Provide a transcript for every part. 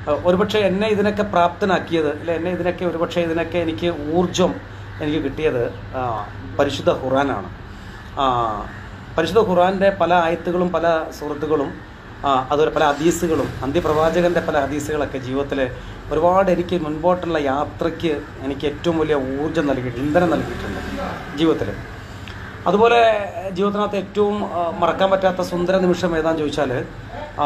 അഹ് ഒരുപക്ഷെ എന്നെ ഇതിനൊക്കെ പ്രാപ്തനാക്കിയത് അല്ലെ എന്നെ ഇതിനൊക്കെ ഒരുപക്ഷെ ഇതിനൊക്കെ എനിക്ക് ഊർജം എനിക്ക് കിട്ടിയത് ആ, പരിശുദ്ധ ഖുറാനാണ് ആ, പരിശുദ്ധ ഖുറാൻ്റെ പല ആയത്തുകളും പല സുഹൃത്തുക്കളും ആ, അതുപോലെ പല ഹദീസുകളും അന്ത്യപ്രവാചകൻ്റെ പല ഹദീസുകളൊക്കെ ജീവിതത്തിൽ ഒരുപാട് എനിക്ക് മുൻപോട്ടുള്ള യാത്രയ്ക്ക് എനിക്ക് ഏറ്റവും വലിയ ഊർജ്ജം നൽകിയിട്ടുണ്ട് ഇന്ധനം നൽകിയിട്ടുണ്ട് ജീവിതത്തിൽ അതുപോലെ ജീവിതത്തിനകത്ത് ഏറ്റവും ആ, മറക്കാൻ പറ്റാത്ത സുന്ദര നിമിഷം ഏതാന്ന് ചോദിച്ചാൽ ആ,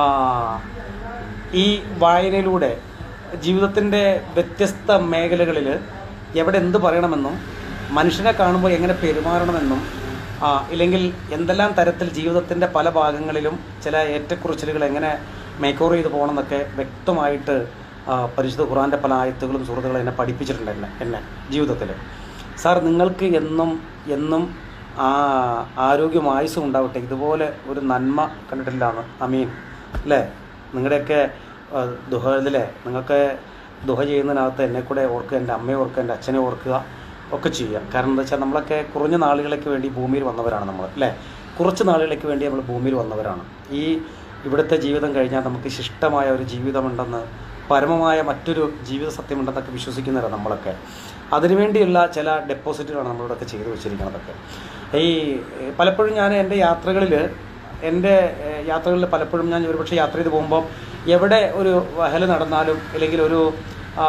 ഈ വായനയിലൂടെ ജീവിതത്തിൻ്റെ വ്യത്യസ്ത മേഖലകളിൽ എവിടെ എന്ത് പറയണമെന്നും മനുഷ്യനെ കാണുമ്പോൾ എങ്ങനെ പെരുമാറണമെന്നും ആ, ഇല്ലെങ്കിൽ എന്തെല്ലാം തരത്തിൽ ജീവിതത്തിൻ്റെ പല ഭാഗങ്ങളിലും ചില ഏറ്റക്കുറച്ചിലുകൾ എങ്ങനെ മേക്ക് ഓവർ ചെയ്ത് പോകണമെന്നൊക്കെ വ്യക്തമായിട്ട് ആ, പരിശുദ്ധ ഖുറാൻ്റെ പല ആയത്തുകളും സുഹൃത്തുക്കളും എന്നെ പഠിപ്പിച്ചിട്ടുണ്ട് എന്നെ എന്നെ ജീവിതത്തിൽ സാർ നിങ്ങൾക്ക് എന്നും എന്നും ആ ആരോഗ്യം ആയുസ്സും ഉണ്ടാവട്ടെ ഇതുപോലെ ഒരു നന്മ കണ്ടിട്ടില്ലാന്ന് അമീൻ അല്ലേ നിങ്ങളുടെയൊക്കെ ദുഹയിലെ നിങ്ങൾക്ക് ദുഹ ചെയ്യുന്നതിനകത്ത് എന്നെ കൂടെ ഓർക്കുക എൻ്റെ അമ്മയെ ഓർക്കുക എൻ്റെ അച്ഛനെ ഓർക്കുക ഒക്കെ ചെയ്യുക കാരണം എന്താ വെച്ചാൽ നമ്മളൊക്കെ കുറഞ്ഞ നാളുകളേക്ക് വേണ്ടി ഭൂമിയിൽ വന്നവരാണ് നമ്മൾ അല്ലേ കുറച്ച് നാളുകളേക്ക് വേണ്ടി നമ്മൾ ഭൂമിയിൽ വന്നവരാണ് ഈ ഇവിടുത്തെ ജീവിതം കഴിഞ്ഞാൽ നമുക്ക് ശിഷ്ടമായ ഒരു ജീവിതമുണ്ടെന്ന് പരമമായ മറ്റൊരു ജീവിത സത്യമുണ്ടെന്നൊക്കെ വിശ്വസിക്കുന്നവരാണ് നമ്മളൊക്കെ അതിനുവേണ്ടിയുള്ള ചില ഡെപ്പോസിറ്റുകളാണ് നമ്മളിവിടെയൊക്കെ ചെയ്തു വെച്ചിരിക്കുന്നതൊക്കെ ഈ ഏഹ്, പലപ്പോഴും ഞാൻ എൻ്റെ യാത്രകളിൽ എൻ്റെ ഏഹ്, യാത്രകളിൽ പലപ്പോഴും ഞാൻ ഒരുപക്ഷെ യാത്ര ചെയ്ത് പോകുമ്പോൾ എവിടെ ഒരു വഹല് നടന്നാലും അല്ലെങ്കിൽ ഒരു ആ,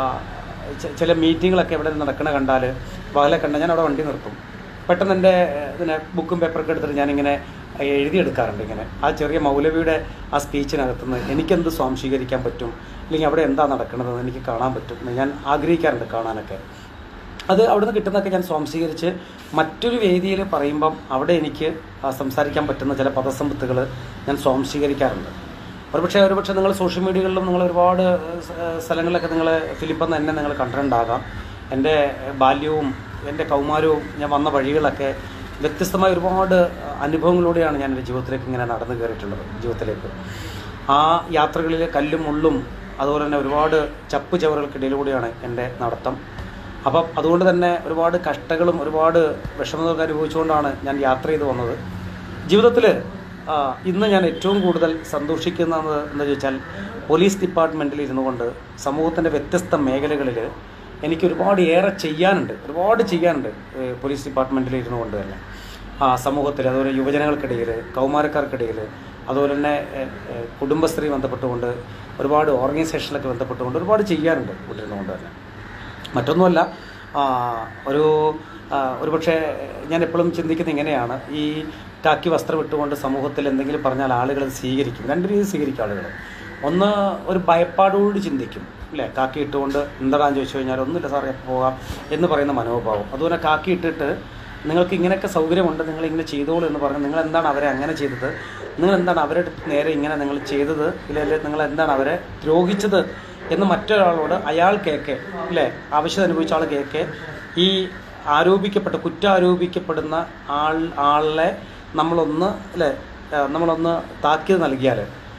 ചെ- ചില മീറ്റിങ്ങുകളൊക്കെ എവിടെ നടക്കണ കണ്ടാൽ വഹലെ കണ്ടാൽ ഞാൻ അവിടെ വണ്ടി നിർത്തും പെട്ടെന്ന് എൻ്റെ ഏഹ്, ഇതിനെ ബുക്കും പേപ്പറൊക്കെ എടുത്തിട്ട് ഞാനിങ്ങനെ എഴുതിയെടുക്കാറുണ്ട് ഇങ്ങനെ ആ ചെറിയ മൗലവിയുടെ ആ സ്പീച്ചിനകത്തുനിന്ന് എനിക്കെന്ത് സ്വാംശീകരിക്കാൻ പറ്റും അല്ലെങ്കിൽ അവിടെ എന്താ നടക്കണതെന്ന് എനിക്ക് കാണാൻ പറ്റും എന്ന് ഞാൻ ആഗ്രഹിക്കാറുണ്ട് കാണാനൊക്കെ അത് അവിടുന്ന് കിട്ടുന്നതൊക്കെ ഞാൻ സ്വാംശീകരിച്ച് മറ്റൊരു വേദിയിൽ പറയുമ്പം അവിടെ എനിക്ക് ആ, സംസാരിക്കാൻ പറ്റുന്ന ചില പദസമ്പത്തുകൾ ഞാൻ സ്വാംശീകരിക്കാറുണ്ട് ഒരുപക്ഷെ ഒരുപക്ഷെ നിങ്ങൾ സോഷ്യൽ മീഡിയകളിലും നിങ്ങൾ ഒരുപാട് ഏഹ്, സ്ഥലങ്ങളിലൊക്കെ നിങ്ങൾ ഫിലിപ്പെന്ന് എന്നെ നിങ്ങൾ കണ്ടിട്ടുണ്ടാകാം എൻ്റെ ബാല്യവും എൻ്റെ കൗമാരവും ഞാൻ വന്ന വഴികളൊക്കെ വ്യത്യസ്തമായ ഒരുപാട് അനുഭവങ്ങളിലൂടെയാണ് ഞാൻ എൻ്റെ ജീവിതത്തിലേക്ക് ഇങ്ങനെ നടന്നു കയറിയിട്ടുള്ളത് ജീവിതത്തിലേക്ക് ആ യാത്രകളിലെ കല്ലും മുള്ളും അതുപോലെ തന്നെ ഒരുപാട് ചപ്പ് ചവറുകൾക്കിടയിലൂടെയാണ് എൻ്റെ നടത്തം അപ്പം അതുകൊണ്ട് തന്നെ ഒരുപാട് കഷ്ടങ്ങളും ഒരുപാട് വിഷമതകളൊക്കെ അനുഭവിച്ചുകൊണ്ടാണ് ഞാൻ യാത്ര ചെയ്ത് വന്നത് ജീവിതത്തിൽ ഇന്ന് ഞാൻ ഏറ്റവും കൂടുതൽ സന്തോഷിക്കുന്നത് എന്ന് ചോദിച്ചാൽ പോലീസ് ഡിപ്പാർട്ട്മെൻറ്റിൽ ഇരുന്നു കൊണ്ട് സമൂഹത്തിൻ്റെ വ്യത്യസ്ത മേഖലകളിൽ എനിക്ക് ഒരുപാട് ഏറെ ചെയ്യാനുണ്ട് ഒരുപാട് ചെയ്യാനുണ്ട് ഏഹ് പോലീസ് ഡിപ്പാർട്ട്മെൻറ്റിൽ ഇരുന്നു കൊണ്ട് തന്നെ ആ സമൂഹത്തിൽ അതുപോലെ യുവജനങ്ങൾക്കിടയിൽ കൗമാരക്കാർക്കിടയിൽ അതുപോലെ തന്നെ ഏഹ്, ഏഹ്, കുടുംബശ്രീ ബന്ധപ്പെട്ടുകൊണ്ട് ഒരുപാട് ഓർഗനൈസേഷനിലൊക്കെ ബന്ധപ്പെട്ടുകൊണ്ട് ഒരുപാട് ചെയ്യാനുണ്ട് ഇവിടെ ഇരുന്നുകൊണ്ട് തന്നെ മറ്റൊന്നുമല്ല ആ, ഒരു ആ, ഒരുപക്ഷെ ഞാൻ എപ്പോഴും ചിന്തിക്കുന്നത് ഇങ്ങനെയാണ് ഈ ടാക്കി വസ്ത്രം ഇട്ടുകൊണ്ട് സമൂഹത്തിൽ എന്തെങ്കിലും പറഞ്ഞാൽ ആളുകൾ അത് സ്വീകരിക്കും രണ്ട് രീതിയിൽ സ്വീകരിക്കും ആളുകൾ ഒന്ന് ഒരു ഭയപ്പാടോട് ചിന്തിക്കും അല്ലേ കാക്കി ഇട്ടുകൊണ്ട് എന്താണെന്ന് ചോദിച്ചു കഴിഞ്ഞാൽ ഒന്നുമില്ല സാറേ എപ്പോൾ പോകാം എന്ന് പറയുന്ന മനോഭാവം അതുപോലെ കാക്കി ഇട്ടിട്ട് നിങ്ങൾക്ക് ഇങ്ങനെയൊക്കെ സൗകര്യമുണ്ട് നിങ്ങൾ ഇങ്ങനെ ചെയ്തോളൂ എന്ന് പറഞ്ഞ് നിങ്ങൾ എന്താണ് അവരെ അങ്ങനെ ചെയ്തത് നിങ്ങൾ എന്താണ് അവരുടെ നേരെ ഇങ്ങനെ നിങ്ങൾ ചെയ്തത് ഇല്ലെങ്കിൽ നിങ്ങൾ എന്താണ് അവരെ ദ്രോഹിച്ചത് എന്ന് മറ്റൊരാളോട് അയാൾ കേക്കെ അല്ലേ ആവശ്യത അനുഭവിച്ച ആൾ കേക്കെ ഈ ആരോപിക്കപ്പെട്ട കുറ്റാരോപിക്കപ്പെടുന്ന ആൾ ആളെ നമ്മളൊന്ന് അല്ലേ ആ, നമ്മളൊന്ന് താക്കീത് നൽകിയാൽ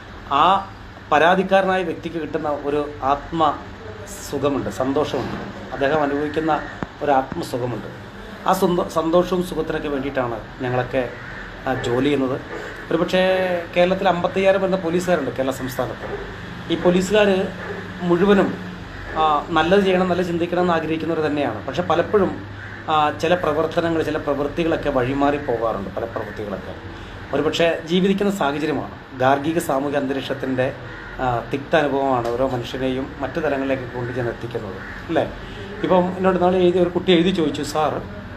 ആ പരാതിക്കാരനായ വ്യക്തിക്ക് കിട്ടുന്ന ഒരു ആത്മ സുഖമുണ്ട് സന്തോഷമുണ്ട് അദ്ദേഹം അനുഭവിക്കുന്ന ഒരു ആത്മസുഖമുണ്ട് ആ സന്തോ സന്തോഷവും സുഖത്തിനൊക്കെ വേണ്ടിയിട്ടാണ് ഞങ്ങളൊക്കെ ആ, ജോലി ചെയ്യുന്നത് ഒരുപക്ഷേ കേരളത്തിൽ അമ്പത്തയ്യായിരം വരുന്ന പോലീസുകാരുണ്ട് കേരള സംസ്ഥാനത്ത് ഈ പോലീസുകാർ മുഴുവനും ആ, നല്ലത് ചെയ്യണം നല്ല ചിന്തിക്കണം എന്ന് ആഗ്രഹിക്കുന്നവർ തന്നെയാണ് പക്ഷെ പലപ്പോഴും ആ, ചില പ്രവർത്തനങ്ങൾ ചില പ്രവൃത്തികളൊക്കെ വഴിമാറി പോകാറുണ്ട് പല പ്രവൃത്തികളൊക്കെ ഒരുപക്ഷെ ജീവിക്കുന്ന സാഹചര്യമാണ് ഗാർഹിക സാമൂഹിക അന്തരീക്ഷത്തിൻ്റെ തിക്ത അനുഭവമാണ് ഓരോ മനുഷ്യനെയും മറ്റു തലങ്ങളിലേക്ക് കൊണ്ട് ചെന്ന് എത്തിക്കുന്നത് അല്ലേ ഇപ്പം എന്നോട് നാളെ എഴുതി ഒരു കുട്ടി എഴുതി ചോദിച്ചു സാർ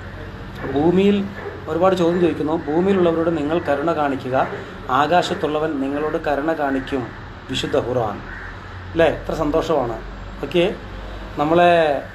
ഭൂമിയിൽ ഒരുപാട് ചോദ്യം ചോദിക്കുന്നു ഭൂമിയിലുള്ളവരോട് നിങ്ങൾ കരുണ കാണിക്കുക ആകാശത്തുള്ളവൻ നിങ്ങളോട് കരുണ കാണിക്കും വിശുദ്ധ ഖുർആൻ അല്ലേ എത്ര സന്തോഷമാണ് ഓക്കെ നമ്മളെ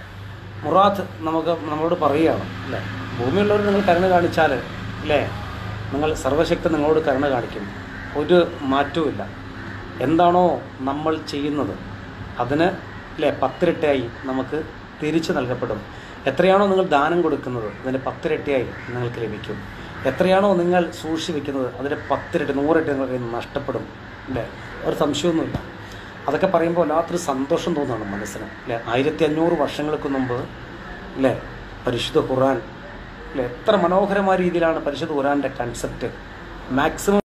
മുറാദ് നമുക്ക് നമ്മളോട് പറയുകയാണ് അല്ലേ ഭൂമിയുള്ളവർ നിങ്ങൾ കരുണ കാണിച്ചാൽ അല്ലേ നിങ്ങൾ സർവശക്തി നിങ്ങളോട് കരുണ കാണിക്കും ഒരു മാറ്റവുമില്ല എന്താണോ നമ്മൾ ചെയ്യുന്നത് അതിന് അല്ലേ പത്തിരട്ടിയായി നമുക്ക് തിരിച്ചു നൽകപ്പെടും എത്രയാണോ നിങ്ങൾ ദാനം കൊടുക്കുന്നത് അതിൻ്റെ പത്തിരട്ടിയായി നിങ്ങൾക്ക് ലഭിക്കും എത്രയാണോ നിങ്ങൾ സൂക്ഷിച്ച് വെക്കുന്നത് അതിൻ്റെ പത്തിരട്ടി നൂറിരട്ടി നിങ്ങൾക്ക് കയ്യിൽ നിന്ന് നഷ്ടപ്പെടും അല്ലേ ഒരു സംശയമൊന്നുമില്ല അതൊക്കെ പറയുമ്പോൾ വല്ലാത്തൊരു സന്തോഷം തോന്നുകയാണ് മനസ്സിന് അല്ലേ ആയിരത്തി അഞ്ഞൂറ് വർഷങ്ങൾക്ക് മുമ്പ് അല്ലേ പരിശുദ്ധ ഖുർആൻ അല്ലേ എത്ര മനോഹരമായ രീതിയിലാണ് പരിശുദ്ധ ഖുർആൻ്റെ കൺസെപ്റ്റ് മാക്സിമം